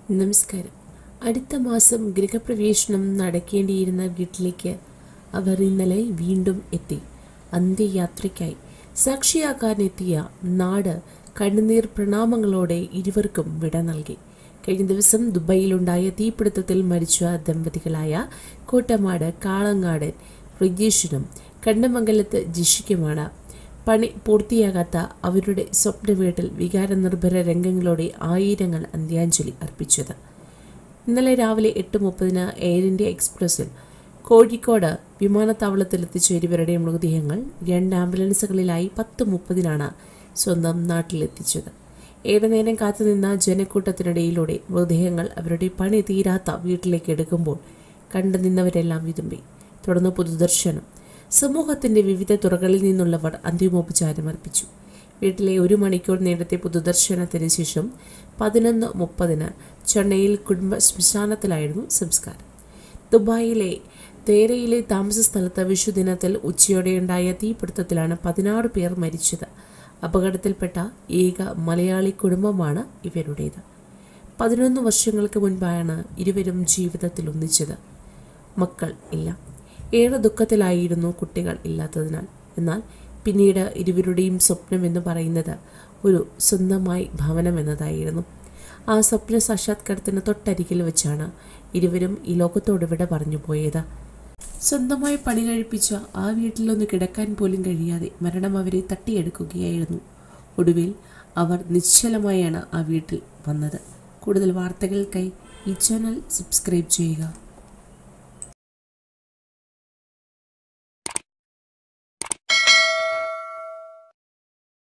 നമസ്കാരം അടുത്ത മാസം ഗൃഹപ്രവേശനം നടക്കേണ്ടിയിരുന്ന വീട്ടിലേക്ക് അവർ ഇന്നലെ വീണ്ടും എത്തി അന്ത്യയാത്രയ്ക്കായി സാക്ഷിയാകാനെത്തിയ നാട് കണ്ണുനീർ പ്രണാമങ്ങളോടെ ഇരുവർക്കും വിട നൽകി കഴിഞ്ഞ ദിവസം ദുബൈയിലുണ്ടായ തീപിടുത്തത്തിൽ മരിച്ച ദമ്പതികളായ കോട്ടമാട് കാളങ്ങാടൻ റിജീഷിനും കണ്ണമംഗലത്ത് ജിഷിക്കുമാണ് പണി പൂർത്തിയാകാത്ത അവരുടെ സ്വപ്ന വീട്ടിൽ വികാരനിർഭര രംഗങ്ങളോടെ ആയിരങ്ങൾ അന്ത്യാഞ്ജലി അർപ്പിച്ചത് ഇന്നലെ രാവിലെ എട്ട് മുപ്പതിന് എയർ ഇന്ത്യ എക്സ്പ്രസിൽ കോഴിക്കോട് വിമാനത്താവളത്തിലെത്തിച്ച ഇരുവരുടെ മൃതദേഹങ്ങൾ രണ്ട് ആംബുലൻസുകളിലായി പത്ത് മുപ്പതിനാണ് സ്വന്തം നാട്ടിലെത്തിച്ചത് ഏറെ നേരം കാത്തുനിന്ന ജനക്കൂട്ടത്തിനിടയിലൂടെ മൃതദേഹങ്ങൾ അവരുടെ പണി തീരാത്ത വീട്ടിലേക്ക് എടുക്കുമ്പോൾ കണ്ടു നിന്നവരെല്ലാം വിതുമ്പി തുടർന്ന് പൊതുദർശനം സമൂഹത്തിന്റെ വിവിധ തുറകളിൽ നിന്നുള്ളവർ അന്തിമോപചാരം അർപ്പിച്ചു വീട്ടിലെ ഒരു മണിക്കൂർ നേരത്തെ പൊതുദർശനത്തിന് ശേഷം പതിനൊന്ന് മുപ്പതിന് ചെന്നൈയിൽ കുടുംബ ശ്മശാനത്തിലായിരുന്നു സംസ്കാരം ദുബായിലെ തേരയിലെ താമസ സ്ഥലത്ത് വിഷുദിനത്തിൽ ഉച്ചയോടെയുണ്ടായ തീപിടുത്തത്തിലാണ് പതിനാറ് പേർ മരിച്ചത് അപകടത്തിൽപ്പെട്ട ഏക മലയാളി കുടുംബമാണ് ഇവരുടേത് പതിനൊന്ന് വർഷങ്ങൾക്ക് മുൻപാണ് ഇരുവരും ജീവിതത്തിൽ ഒന്നിച്ചത് മക്കൾ ഇല്ല ഏറെ ദുഃഖത്തിലായിരുന്നു കുട്ടികൾ ഇല്ലാത്തതിനാൽ എന്നാൽ പിന്നീട് ഇരുവരുടെയും സ്വപ്നം എന്ന് പറയുന്നത് ഒരു സ്വന്തമായി ഭവനം എന്നതായിരുന്നു ആ സ്വപ്ന സാക്ഷാത്കാരത്തിന് തൊട്ടരികിൽ വെച്ചാണ് ഇരുവരും ഈ ലോകത്തോട് വിട പറഞ്ഞു പോയത് സ്വന്തമായി പണി കഴിപ്പിച്ച ആ വീട്ടിലൊന്ന് കിടക്കാൻ പോലും കഴിയാതെ മരണം അവരെ തട്ടിയെടുക്കുകയായിരുന്നു ഒടുവിൽ അവർ നിശ്ചലമായാണ് ആ വീട്ടിൽ വന്നത് കൂടുതൽ വാർത്തകൾക്കായി ഈ ചാനൽ സബ്സ്ക്രൈബ് ചെയ്യുക